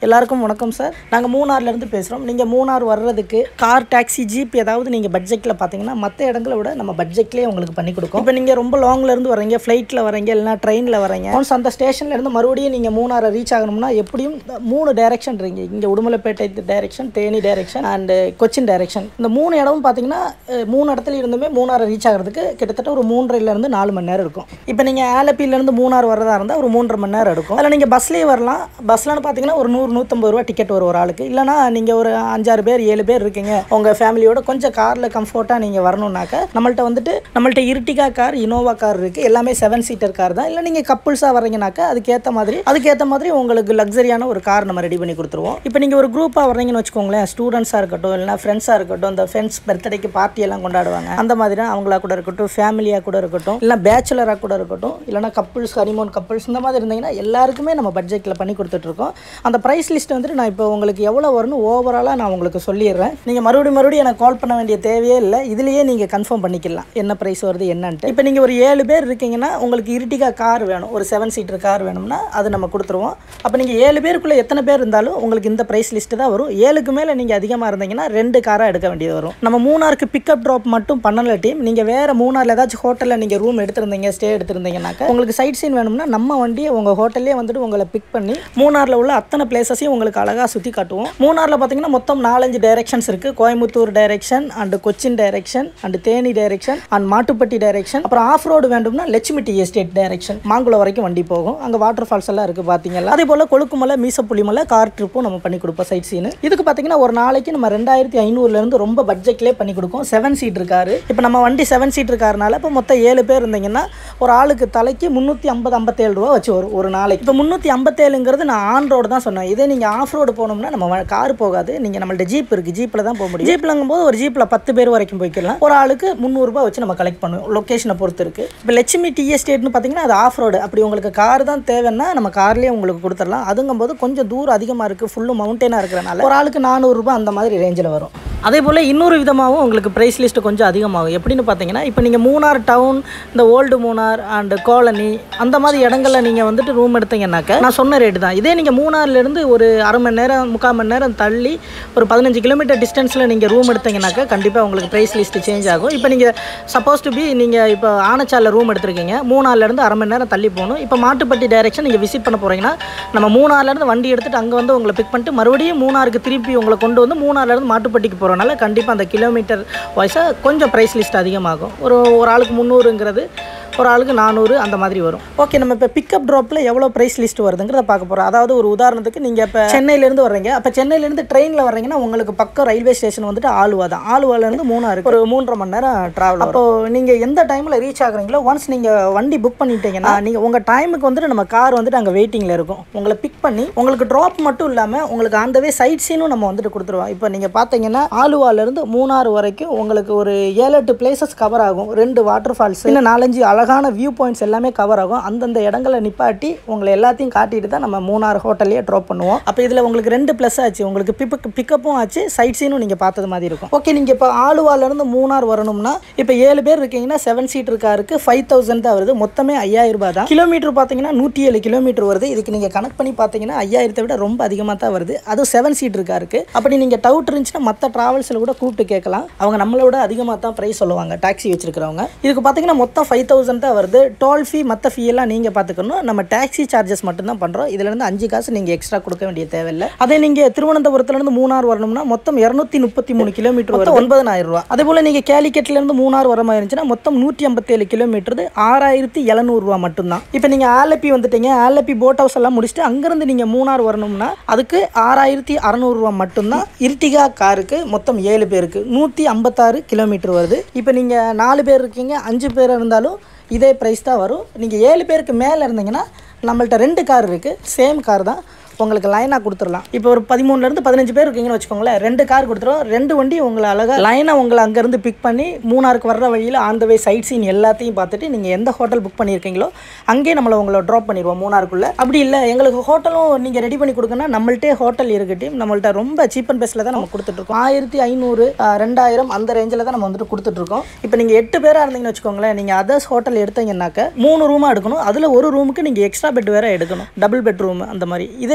எல்லாருக்கும் வணக்கம் சார் நாங்கள் மூணார்லேருந்து பேசுகிறோம் நீங்கள் மூணார் வர்றதுக்கு கார் டாக்ஸி ஜீப் ஏதாவது நீங்கள் பட்ஜெட்டில் பார்த்தீங்கன்னா மற்ற இடங்களை விட நம்ம பட்ஜெட்லேயே உங்களுக்கு பண்ணி கொடுக்கும் இப்போ நீங்கள் ரொம்ப லாங்ல இருந்து வரீங்க ஃப்ளைட்டில் வரீங்க இல்லைனா ட்ரெயினில் வரீங்க ஒன்ஸ் அந்த ஸ்டேஷன்ல இருந்து மறுபடியும் நீங்கள் மூணாரை ரீச் ஆகணும்னா எப்படியும் மூணு டைரக்ஷன் இருக்கீங்க இங்கே Udumalaipettai direction Theni direction and Cochin direction இந்த மூணு இடமும் பார்த்தீங்கன்னா அஹ், மூணு இடத்துல இருந்துமே மூணாரை ரீச் ஆகிறதுக்கு கிட்டத்தட்ட ஒரு மூன்றரைலேருந்து நாலு மணி நேரம் இருக்கும் இப்போ நீங்கள் ஆலப்பியிலேருந்து மூணார் வரதா இருந்தால் ஒரு மூன்றரை மணி நேரம் இருக்கும் அதில் நீங்கள் பஸ்லேயே வரலாம் பஸ்லன்னு பார்த்தீங்கன்னா ஒரு நூறு நூற்றம்பது ரூபா டிக்கெட் வரும் ஒரு ஆளுக்கு இல்லைனா நீங்கள் ஒரு அஞ்சாறு பேர் ஏழு பேர் இருக்கீங்க உங்கள் ஃபேமிலியோட கொஞ்சம் காரில் கம்ஃபர்ட்டாக நீங்கள் வரணும்னாக்க நம்மள்ட்ட வந்துட்டு நம்மள்ட்ட இருட்டிகா கார் இனோவா கார் இருக்குது எல்லாமே செவன் சீட்டர் கார் தான் இல்லை நீங்கள் கப்புள்ஸாக வரீங்கனாக்கா அதுக்கேற்ற மாதிரி அதுக்கேற்ற மாதிரி உங்களுக்கு லக்ஸரியான ஒரு கார் நம்ம ரெடி பண்ணி கொடுத்துருவோம் இப்போ நீங்கள் ஒரு குரூப்பாக வர்றீங்கன்னு வச்சுக்கோங்களேன் ஸ்டூடெண்ட்ஸாக இருக்கட்டும் இல்லைனா ஃப்ரெண்ட்ஸாக இருக்கட்டும் இந்த ஃப்ரெண்ட்ஸ் பர்த்டேக்கு பார்ட்டி எல்லாம் கொண்டாடுவாங்க அந்த மாதிரி அவங்களா கூட இருக்கட்டும் ஃபேமிலியாக கூட இருக்கட்டும் இல்லை பேச்சுலராக கூட இருக்கட்டும் இல்லைனா கப்புள்ஸ் ஹனிமூன் கப்புள்ஸ் இந்த மாதிரி இருந்தீங்கன்னா எல்லாருக்குமே நம்ம பட்ஜெட்டில் பண்ணி கொடுத்துட்ருக்கோம் அந்த ப்ரைஸ் லிஸ்ட் வந்துட்டு நான் இப்போ உங்களுக்கு எவ்வளோ வரும்னு ஓவராலாக நான் உங்களுக்கு சொல்லிடுறேன் நீங்கள் மறுபடியும் மறுபடியும் எனக்கு கால் பண்ண வேண்டிய தேவையே இல்லை இதுலேயே நீங்கள் கன்ஃபார்ம் பண்ணிக்கலாம் என்ன ப்ரைஸ் வருது என்னன்ட்டு இப்போ நீங்கள் ஒரு ஏழு பேர் இருக்கீங்கன்னா உங்களுக்கு இருட்டிகா கார் வேணும் ஒரு செவன் சீட்டர் கார் வேணும்னா அது நம்ம கொடுத்துருவோம் அப்போ நீங்கள் ஏழு பேருக்குள்ளே எத்தனை பேர் இருந்தாலும் உங்களுக்கு இந்த ப்ரைஸ் லிஸ்ட்டு தான் வரும் ஏழுக்கு மேலே நீங்கள் அதிகமாக இருந்தீங்கன்னா ரெண்டு காராக எடுக்க வேண்டியது வரும் நம்ம மூணாருக்கு பிக்கப் ட்ராப் மட்டும் பண்ணல டீம் நீங்கள் வேறு மூணாரில் ஏதாச்சும் ஹோட்டலில் நீங்கள் ரூம் எடுத்திருந்தீங்க ஸ்டே எடுத்திருந்தீங்கன்னாக்கா உங்களுக்கு சைட் சீன் வேணும்னா நம்ம வண்டியை உங்கள் ஹோட்டல்லே வந்துட்டு உங்களை பிக் பண்ணி மூணாரில் உள்ள அத்தனை பிளேசஸையும் உங்களுக்கு அழகாக சுற்றி காட்டுவோம் மூணாரில் பார்த்தீங்கன்னா மொத்தம் நாலஞ்சு டைரக்ஷன்ஸ் இருக்குது Coimbatore direction and Cochin direction and Theni direction and Mattupetty direction அப்புறம் ஆஃப் ரோடு வேண்டும்னா Lakshmi tea estate direction Mankulam வரைக்கும் வண்டி போகும் அங்கே வாட்டர் ஃபால்ஸ் எல்லாம் இருக்குது பார்த்தீங்களா அதே போல் கொழுக்குமலை மீசப்புலிமலை கார் ட்ரிப்பும் நம்ம பண்ணி கொடுப்போம் சைட் சீனு இதுக்கு பார்த்தீங்கன்னா ஒரு நாளைக்கு நம்ம ரெண்டாயிரத்தி ஐநூறுலேருந்து ரொம்ப பட்ஜெட்லேயே பண்ணி கொடுக்கும் செவன் சீட் காரு இப்போ நம்ம வண்டி செவன் சீட் காரனால இப்போ மொத்தம் ஏழு பேர் இருந்தீங்கன்னா ஒரு ஆளுக்கு தலைக்கு முந்நூற்றி ஐம்பது ஐம்பத்தேழு ரூபா வச்சு வரும் ஒரு நாளைக்கு இப்போ முந்நூற்றி ஐம்பத்தேழுங்கிறது நான் ஆன் ரோடு தான் சொன்னேன் இதே நீங்கள் ஆஃப் ரோடு போனோம்னா நம்ம கார் போகாது நீங்கள் நம்மள்ட்ட ஜீப் இருக்குது ஜீப்பில் தான் போக முடியும் ஜீப்லங்கும் போது ஒரு ஜீப்பில் பத்து பேர் வரைக்கும் போய்க்கலாம் ஒரு ஆளுக்கு முந்நூறுரூபா வச்சு நம்ம கலெக்ட் பண்ணுவோம் லொக்கேஷனை பொறுத்து இருக்குது இப்போ லட்சுமி டி எஸ்டேட்னு பார்த்தீங்கன்னா அது ஆஃப் ரோடு அப்படி உங்களுக்கு கார் தான் தேவைன்னா நம்ம கார்லேயே உங்களுக்கு கொடுத்துடலாம் அதுங்கும்போது கொஞ்சம் தூரம் அதிகமாக இருக்குது ஃபுல்லு மவுண்டனாக இருக்கிறனால ஒரு ஆளுக்கு நானூறுரூபா அந்த மாதிரி ரேஞ்சில் வரும் அதே போல் இன்னொரு விதமாகவும் உங்களுக்கு ப்ரைஸ் லிஸ்ட்டு கொஞ்சம் அதிகமாகும் எப்படின்னு பார்த்தீங்கன்னா இப்போ நீங்கள் மூணார் டவுன் இந்த ஓல்டு மூணார் அண்டு காலனி அந்த மாதிரி இடங்கள்ல நீங்கள் வந்துட்டு ரூம் எடுத்தீங்கன்னாக்க நான் சொன்ன ரேட்டு தான் இதே நீங்கள் மூணார்லேருந்து ஒரு அரை மணி நேரம் முக்கால் மணி நேரம் தள்ளி ஒரு பதினஞ்சு கிலோமீட்டர் டிஸ்டன்ஸில் நீங்கள் ரூம் எடுத்தீங்கன்னாக்க கண்டிப்பாக உங்களுக்கு ப்ரைஸ் லிஸ்ட்டு சேஞ்ச் ஆகும் இப்போ நீங்கள் சப்போஸ் டு பி நீங்கள் இப்போ ஆனச்சாலில் ரூம் எடுத்திருக்கீங்க மூணார்லேருந்து அரை மணி நேரம் தள்ளி போகணும் இப்போ மாட்டுப்பட்டி டைரக்ஷன் நீங்கள் விசிட் பண்ண போகிறீங்கன்னா நம்ம மூணார்லேருந்து வண்டி எடுத்துகிட்டு அங்கே வந்து உங்களை பிக் பண்ணிட்டு மறுபடியும் மூணாருக்கு திருப்பி உங்களை கொண்டு வந்து மூணார்லேருந்து மாட்டுப்பட்டிக்கு போகிறனால கண்டிப்பாக அந்த கிலோமீட்டர் வைஸாக கொஞ்சம் ப்ரைஸ் லிஸ்ட் அதிகமாகும் ஒரு ஒரு ஆளுக்கு முந்நூறுங்கிறது ஒரு ஆளுக்கு நானூறு அந்த மாதிரி வரும் ஓகே நம்ம இப்போ பிக்கப் ட்ராப்பில் எவ்வளோ ப்ரைஸ் லிஸ்ட் வருதுங்கிறத பார்க்க போகிறோம் அதாவது ஒரு உதாரணத்துக்கு நீங்கள் இப்போ சென்னையிலேருந்து வர்றீங்க அப்போ சென்னையிலேருந்து ட்ரெயினில் வர்றீங்கன்னா உங்களுக்கு பக்கம் ரயில்வே ஸ்டேஷன் வந்துட்டு ஆலுவா தான் ஆலுவாலேருந்து மூணாறு ஒரு மூன்றரை மணி நேரம் ட்ராவல் அப்போ நீங்கள் எந்த டைமில் ரீச் ஆகுறீங்களோ ஒன்ஸ் நீங்கள் வண்டி புக் பண்ணிட்டீங்கன்னா நீங்கள் உங்கள் டைமுக்கு வந்துட்டு நம்ம கார் வந்துட்டு அங்கே வெயிட்டிங்கில் இருக்கும் உங்களை பிக் பண்ணி உங்களுக்கு ட்ராப் மட்டும் இல்லாமல் உங்களுக்கு அந்த வே சைட் சீனும் நம்ம வந்துட்டு கொடுத்துருவோம் இப்போ நீங்கள் பார்த்தீங்கன்னா ஆலுவாலேருந்து மூணாறு வரைக்கும் உங்களுக்கு ஒரு ஏழு எட்டு பிளேசஸ் கவர் ஆகும் ரெண்டு வாட்டர் ஃபால்ஸ் இன்னும் நாலஞ்சு அழகான வியூ பாயிண்ட்ஸ் எல்லாமே கவர் ஆகும் அந்தந்த இடங்களை நிப்பாட்டி உங்களை எல்லாத்தையும் காட்டிட்டு தான் நம்ம மூணார் ஹோட்டல்லையே ட்ராப் பண்ணுவோம் அப்போ இதில் உங்களுக்கு ரெண்டு ப்ளஸ் ஆச்சு உங்களுக்கு பிக் பிக்கப்பும் ஆச்சு சைட் சீனும் நீங்கள் பார்த்தது மாதிரி இருக்கும் ஓகே நீங்கள் இப்போ ஆலுவாலேருந்து மூணார் வரணும்னா இப்போ ஏழு பேர் இருக்கீங்கன்னா செவன் சீட்டர் காருக்கு ஃபைவ் தௌசண்ட் தான் வருது மொத்தமே ஐயாயிரம் ரூபாய் தான் கிலோமீட்டர் பார்த்தீங்கன்னா நூற்றி ஏழு கிலோமீட்டர் வருது இதுக்கு நீங்கள் கனெக்ட் பண்ணி பார்த்தீங்கன்னா ஐயாயிரத்தை விட ரொம்ப அதிகமாக தான் வருது அதுவும் செவன் சீட்டர் காருக்கு அப்படி நீங்கள் டவுட் இருந்துச்சுன்னா மற்ற ட்ராவல்ஸில் கூட கூப்பிட்டு கேட்கலாம் அவங்க நம்மளோட அதிகமாக தான் ப்ரைஸ் சொல்லுவாங்க டாக்ஸி வச்சிருக்கிறவங்க இதுக்கு பார்த்தீங்கன்னா மொத்தம் ஃபைவ் தௌசண்ட் தான் வருது டோல் ஃபீ மற்ற ஃபீ எல்லாம் நீங்கள் பார்த்துக்கணும் நம்ம டாக்ஸி சார்ஜஸ் மட்டும்தான் பண்ணுறோம் இதுலேருந்து அஞ்சு காசு நீங்கள் எக்ஸ்ட்ரா கொடுக்க வேண்டிய தேவையில்லை அதே நீங்கள் திருவனந்தபுரத்துலேருந்து மூணார் வரணும்னா மொத்தம் இரநூத்தி முப்பத்தி மூணு கிலோமீட்டர் வரும் ஒன்பதாயிரம் ரூபா அதே போல் நீங்கள் கேலிக்கெட்லேருந்து மூணார் வர மாதிரி இருந்துச்சுன்னா மொத்தம் நூற்றி ஐம்பத்தேழு கிலோமீட்டர் ஆறாயிரத்தி எழுநூறுவா மட்டும்தான் இப்போ நீங்கள் ஆலப்பி வந்துட்டீங்க ஆலப்பி போட் ஹவுஸ் எல்லாம் முடிச்சுட்டு அங்கேருந்து நீங்கள் மூணார் வரணும்னா அதுக்கு ஆறாயிரத்தி அறநூறுவா மட்டும்தான் இருட்டிகா காருக்கு மொத்தம் ஏழு பேருக்கு நூற்றி ஐம்பத்தாறு கிலோமீட்டர் வருது இப்போ நீங்கள் நாலு பேர் இருக்கீங்க அஞ்சு பேர் இருந்தாலும் இதே ப்ரைஸ் தான் வரும் நீங்கள் ஏழு பேருக்கு மேலே இருந்தீங்கன்னா நம்மள்ட்ட ரெண்டு கார் இருக்குது சேம் கார் தான் உங்களுக்கு லைனாக கொடுத்துடலாம் இப்போ ஒரு பதிமூணுலேருந்து பதினஞ்சு பேர் இருக்கீங்கன்னு வச்சுக்கோங்களேன் ரெண்டு கார் கொடுத்துருவோம் ரெண்டு வண்டி உங்களை அழகாக லைனாக உங்களை அங்கேருந்து பிக் பண்ணி மூணாருக்கு வர்ற வழியில் ஆந்த வே சைட் சீன் எல்லாத்தையும் பார்த்துட்டு நீங்கள் எந்த ஹோட்டல் புக் பண்ணியிருக்கீங்களோ அங்கேயே நம்மளை உங்களை ட்ராப் பண்ணிடுவோம் மூணாருக்குள்ளே அப்படி இல்லை எங்களுக்கு ஹோட்டலும் நீங்கள் ரெடி பண்ணி கொடுக்கணும்னா நம்மள்ட்டே ஹோட்டல் இருக்கு டீம் நம்மள்ட்ட ரொம்ப சீப் அண்ட் பெஸ்ட்டில் தான் நம்ம கொடுத்துட்ருக்கோம் ஆயிரத்தி ஐநூறு ரெண்டாயிரம் அந்த ரேஞ்சில் தான் நம்ம வந்துட்டு கொடுத்துட்ருக்கோம் இப்போ நீங்கள் எட்டு பேராக இருந்தீங்கன்னு வச்சுக்கோங்களேன் நீங்கள் அதர்ஸ் ஹோட்டல் எடுத்தீங்கன்னாக்க மூணு ரூமாக எடுக்கணும் அதில் ஒரு ரூமுக்கு நீங்கள் எக்ஸ்ட்ரா பெட் வேறு எடுக்கணும் டபுள் பெட் ரூம் அந்த மாதிரி இதே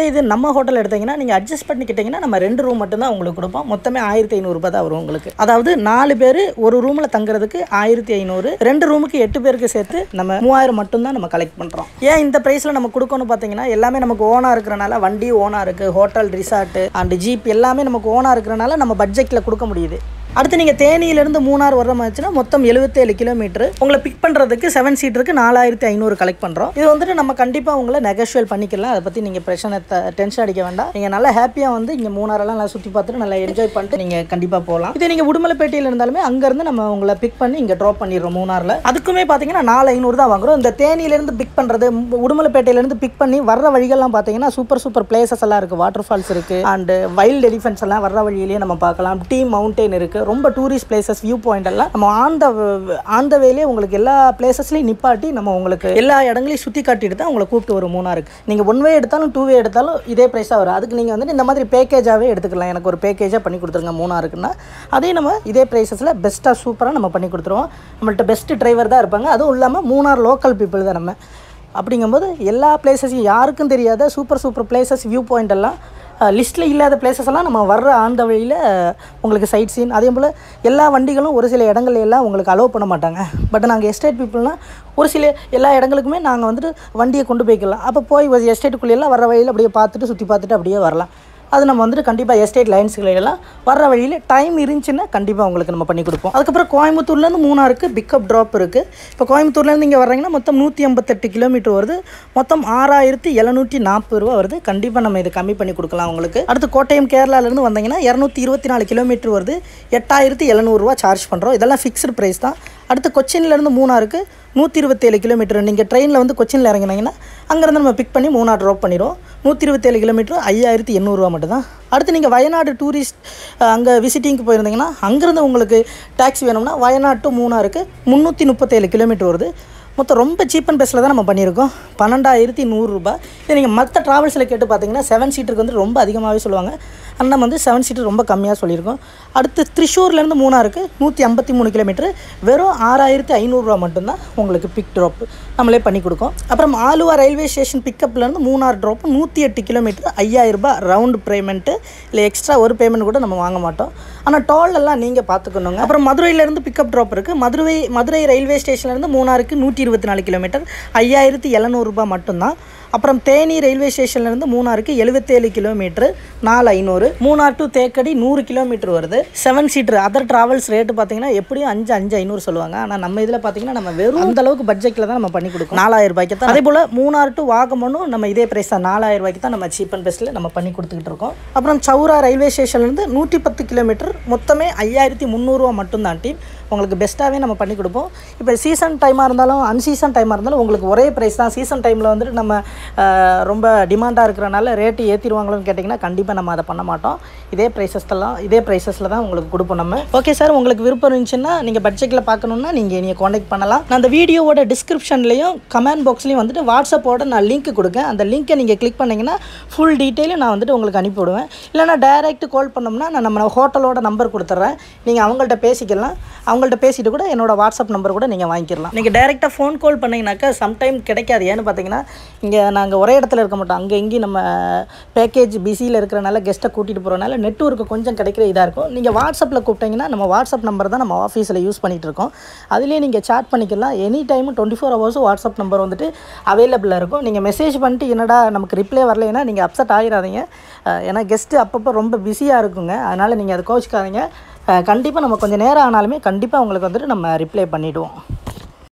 இது நம்ம ஹோட்டல் எடுத்தீங்கன்னா நீங்கள் அட்ஜஸ்ட் பண்ணிக்கிட்டீங்கன்னா நம்ம ரெண்டு ரூம் மட்டும்தான் உங்களுக்கு கொடுப்போம் மொத்தமே ஆயிரத்தி ஐநூறுரூபா தான் வரும் உங்களுக்கு அதாவது நாலு பேர் ஒரு ரூமில் தங்குறதுக்கு ஆயிரத்தி ஐநூறு ரெண்டு ரூமுக்கு எட்டு பேருக்கு சேர்த்து நம்ம மூவாயிரம் மட்டும்தான் நம்ம கலெக்ட் பண்ணுறோம் ஏன் இந்த ப்ரைஸில் நம்ம கொடுக்கணும் பார்த்தீங்கன்னா எல்லாமே நமக்கு ஓனாக இருக்கிறனால வண்டி ஓனாக இருக்குது ஹோட்டல் ரிசார்ட்டு அண்ட் ஜீப் எல்லாமே நமக்கு ஓனாக இருக்கிறனால நம்ம பட்ஜெட்டில் கொடுக்க முடியுது அடுத்து நீங்கள் தேனியிலேருந்து மூணார் வர்ற மாதிரிச்சுன்னா மொத்தம் எழுபத்தேழு கிலோமீட்டர் உங்களை பிக் பண்ணுறதுக்கு செவன் சீட்டருக்கு நாலாயிரத்தி ஐநூறு கலெக்ட் பண்ணுறோம் இது வந்துட்டு நம்ம கண்டிப்பாக உங்களை நெகோஷியல் பண்ணிக்கலாம் அதை பற்றி நீங்கள் பிரச்சனை டென்ஷன் அடிக்க வேண்டாம் நீங்கள் நல்லா ஹாப்பியாக வந்து இங்கே மூணாரெல்லாம் நல்லா சுற்றி பார்த்துட்டு நல்லா என்ஜாய் பண்ணிட்டு நீங்கள் கண்டிப்பாக போகலாம் இதே நீங்கள் உடுமலைப்பேட்டையில் இருந்தாலுமே அங்கேருந்து நம்ம உங்களை பிக் பண்ணி இங்கே ட்ராப் பண்ணிடுறோம் மூணாரில் அதுக்குமே பார்த்தீங்கன்னா நாலு ஐநூறு தான் வாங்குறோம் இந்த தேனியிலேருந்து பிக் பண்ணுறது உடுமலைப்பேட்டையிலேருந்து பிக் பண்ணி வர்ற வழிகள்லாம் பார்த்தீங்கன்னா சூப்பர் சூப்பர் பிளேசஸ் எல்லாம் இருக்குது வாட்டர் ஃபால்ஸ் இருக்குது அண்டு வைல்டு எலிஃபென்ட்ஸ் எல்லாம் வர்ற வழியிலேயே நம்ம பார்க்கலாம் டீ மவுண்டைன் இருக்குது ரொம்ப டூரிஸ்ட் பிளேசஸ் வியூ பாயிண்ட் எல்லாம் நம்ம ஆன் த ஆன் த வேலே உங்களுக்கு எல்லா பிளேசஸ்லையும் நிப்பாட்டி நம்ம உங்களுக்கு எல்லா இடங்களையும் சுற்றி காட்டிட்டு தான் உங்களை கூப்பிட்டு வரும் மூணாருக்கு நீங்கள் ஒன் வே எடுத்தாலும் டூ வே எடுத்தாலும் இதே ப்ரைஸாக வரும் அதுக்கு நீங்கள் வந்துட்டு இந்த மாதிரி பேக்கேஜாகவே எடுத்துக்கலாம் எனக்கு ஒரு பேக்கேஜாக பண்ணி கொடுத்துருங்க மூணாருக்குன்னா அதே நம்ம இதே ப்ரைஸஸில் பெஸ்ட்டாக சூப்பராக நம்ம பண்ணி கொடுத்துருவோம் நம்மள்ட்ட பெஸ்ட் டிரைவர் தான் இருப்பாங்க அதுவும் இல்லாமல் மூணார் லோக்கல் பீப்புள் தான் நம்ம அப்படிங்கும்போது எல்லா பிளேசஸையும் யாருக்கும் தெரியாத super super places view point எல்லாம் லிஸ்ட்டில் இல்லாத பிளேசஸ் எல்லாம் நம்ம வர்ற ஆந்த வழியில் உங்களுக்கு சைட் சீன் அதே போல் எல்லா வண்டிகளும் ஒரு சில இடங்கள்ல எல்லாம் உங்களுக்கு அலோவ் பண்ண மாட்டாங்க பட் நாங்கள் எஸ்டேட் பீப்புள்னால் ஒரு சில எல்லா இடங்களுக்குமே நாங்கள் வந்துட்டு வண்டியை கொண்டு போய்க்கலாம் அப்போ போய் ஒரு எஸ்டேட்டுக்குள்ளேயெல்லாம் வர வழியில் அப்படியே பார்த்துட்டு சுற்றி பார்த்துட்டு அப்படியே வரலாம் அது நம்ம வந்துட்டு கண்டிப்பாக எஸ்டேட் லைன்ஸ்களெல்லாம் வர்ற வழியில் டைம் இருந்துச்சுன்னா கண்டிப்பாக உங்களுக்கு நம்ம பண்ணி கொடுப்போம் அதுக்கப்புறம் கோயம்புத்தூர்லேருந்து மூணாருக்கு பிக்கப் ட்ராப் இருக்குது இப்போ கோயம்புத்தூர்லேருந்து இங்கே வர்றீங்கன்னா மொத்தம் நூற்றி ஐம்பத்தெட்டு கிலோமீட்டர் வருது மொத்தம் ஆறாயிரத்தி எழுநூற்றி நாற்பது ரூபா வருது கண்டிப்பாக நம்ம இதை கம்மி பண்ணி கொடுக்கலாம் உங்களுக்கு அடுத்து கோட்டயம் கேரளாலேருந்து வந்தீங்கன்னா இரநூத்தி இருபத்தி நாலு கிலோமீட்டர் வருது எட்டாயிரத்தி எழுநூறுவா சார்ஜ் பண்ணுறோம் இதெல்லாம் ஃபிக்ஸ்டு ப்ரைஸ் தான் அடுத்து கொச்சின்லேருந்து மூணாருக்கு நூற்றி இருபத்தேழு கிலோமீட்டர் நீங்கள் ட்ரெயினில் வந்து கொச்சினில் இறங்கினீங்கன்னா அங்கேருந்து நம்ம பிக் பண்ணி மூணார் ட்ராப் பண்ணிடுவோம் நூற்றி இருபத்தேழு கிலோமீட்டர் ஐயாயிரத்தி எண்ணூறுரூவா மட்டும்தான் அடுத்து நீங்கள் வயநாடு டூரிஸ்ட் அங்கே விசிட்டிங்க்கு போயிருந்தீங்கன்னா அங்கேருந்து உங்களுக்கு டாக்ஸி வேணும்னா வயநாடு டு மூணாருக்கு முந்நூற்றி முப்பத்தேழு கிலோமீட்டர் வருது மொத்தம் ரொம்ப சீப் அண்ட் பெஸ்ட்டில் தான் நம்ம பண்ணியிருக்கோம் பன்னெண்டாயிரத்தி நூறுரூபா இது நீங்கள் மற்ற ட்ராவல்ஸில் கேட்டு பார்த்தீங்கன்னா செவன் சீட்டருக்கு வந்து ரொம்ப அதிகமாகவே சொல்லுவாங்க ஆனால் நம்ம வந்து செவன் சீட்டர் ரொம்ப கம்மியாக சொல்லியிருக்கோம் அடுத்து த்ரிஷூர்லேருந்து மூணாருக்கு நூற்றி ஐம்பத்தி மூணு கிலோமீட்டர் வெறும் ஆறாயிரத்தி ஐநூறுரூவா மட்டும்தான் உங்களுக்கு பிக் ட்ராப் நம்மளே பண்ணி கொடுக்கோம் அப்புறம் ஆலுவா ரயில்வே ஸ்டேஷன் பிக்கப்லேருந்து மூணார் ட்ராப் நூற்றி எட்டு கிலோமீட்டர் ஐயாயிரரூபா ரவுண்டு பேமெண்ட்டு இல்லை எக்ஸ்ட்ரா ஒரு பேமெண்ட் கூட நம்ம வாங்க மாட்டோம் ஆனால் டோல் எல்லாம் நீங்கள் பார்த்துக்கணுங்க அப்புறம் மதுரையிலேருந்து பிக்கப் ட்ராப் இருக்குது மதுரை மதுரை ரயில்வே ஸ்டேஷன்லேருந்து மூணாருக்கு நூற்றி இருபத்தி நாலு கிலோமீட்டர் ஐயாயிரத்தி எழுநூறுபா மட்டும்தான் அப்புறம் தேனி ரயில்வே ஸ்டேஷன்லேருந்து மூணாருக்கு எழுபத்தேழு கிலோமீட்டர் நாலு ஐநூறு மூணார் டு தேக்கடி நூறு கிலோமீட்டர் வருது seven seater other travels rate பார்த்தீங்கன்னா எப்படியும் அஞ்சு அஞ்சு ஐநூறு சொல்லுவாங்க ஆனால் நம்ம இதில் பார்த்தீங்கன்னா நம்ம வெறும் அந்த அளவுக்கு பட்ஜெட்டில் தான் நம்ம பண்ணி கொடுக்கோம் நாலாயிரம் ரூபாய்க்கு தான் அதே போல் மூணார் டு வாகமனும் நம்ம இதே ப்ரைஸ் தான் நாலாயிரம் ரூபாய்க்கு தான் நம்ம சீப் அண்ட் பெஸ்ட்டில் நம்ம பண்ணி கொடுத்துக்கிட்டு இருக்கோம் அப்புறம் சௌரா ரயில்வே ஸ்டேஷன்லேருந்து நூற்றி பத்து கிலோமீட்டர் மொத்தமே ஐயாயிரத்தி முந்நூறுரூவா மட்டும்தான் டீம் உங்களுக்கு பெஸ்ட்டாகவே நம்ம பண்ணி கொடுப்போம் இப்போ சீசன் டைமாக இருந்தாலும் அன்சீசன் டைமாக இருந்தாலும் உங்களுக்கு ஒரே ப்ரைஸ் தான் சீசன் டைமில் வந்துட்டு நம்ம ஆஹ், ரொம்ப டிமாண்டாக இருக்கிறனால ரேட்டு ஏற்றிடுவாங்களோன்னு கேட்டிங்கன்னா கண்டிப்பாக நம்ம அதை பண்ண மாட்டோம் இதே ப்ரைஸஸ்லாம் இதே ப்ரைஸஸில் தான் உங்களுக்கு கொடுப்போம் நம்ம ஓகே சார் உங்களுக்கு விருப்பம் இருந்துச்சுன்னா நீங்கள் பட்ஜெட்டில் பார்க்கணுன்னா நீங்கள் என்னைய காண்டாக்ட் பண்ணலாம் நான் அந்த வீடியோவோட டிஸ்கிரிப்ஷன்லையும் கமெண்ட் பாக்ஸ்லையும் வந்துட்டு வாட்ஸ்அப்போட நான் லிங்க் கொடுக்கேன் அந்த லிங்க்கை நீங்கள் கிளிக் பண்ணிங்கன்னா ஃபுல் டீட்டெயிலும் நான் வந்துட்டு உங்களுக்கு அனுப்பி விடுவேன் இல்லைனா டைரெக்ட் கால் பண்ணோம்னா நான் நம்ம ஹோட்டலோட நம்பர் கொடுத்துட்றேன் நீங்கள் அவங்கள்ட்ட பேசிக்கலாம் அவங்கள்ட்ட பேசிட்டு கூட என்னோட வாட்ஸ்அப் நம்பர் கூட நீங்கள் வாங்கிக்கலாம் நீங்கள் டேரெக்டாக ஃபோன் கால் பண்ணிங்கனாக்கா சம்டைம் கிடைக்காது ஏன்னு பார்த்தீங்கன்னா இங்கே நாங்கள் ஒரே இடத்துல இருக்க மாட்டோம் அங்கே இங்கேயும் நம்ம பேக்கேஜ் பிஸியில் இருக்கிறனால கெஸ்ட்டை கூட்டிகிட்டு போகிறனால நெட்ஒர்க்கு கொஞ்சம் கிடைக்கிற இதாக இருக்கும் நீங்கள் வாட்ஸ்அப்பில் கூப்பிட்டீங்கன்னா நம்ம வாட்ஸ்அப் நம்பர் தான் நம்ம ஆஃபீஸில் யூஸ் பண்ணிகிட்டு இருக்கோம் அதுலேயே நீங்கள் சாட் பண்ணிக்கலாம் எனி டைம் டுவெண்ட்டி ஃபோர் ஹவர்ஸும் வாட்ஸ்அப் நம்பர் வந்துட்டு அவைலபிளாக இருக்கும் நீங்கள் மெசேஜ் பண்ணிட்டு என்னடா நமக்கு ரிப்ளை வரலைன்னா நீங்கள் அப்செட் ஆகிடாதீங்க அஹ் ஏன்னா கெஸ்ட்டு அப்பப்போ ரொம்ப பிஸியாக இருக்குங்க அதனால் நீங்கள் அதை கோச்சிக்காதீங்க கண்டிப்பாக நம்ம கொஞ்சம் நேரம் ஆனாலுமே கண்டிப்பாக உங்களுக்கு வந்துட்டு நம்ம ரிப்ளை பண்ணிவிடுவோம்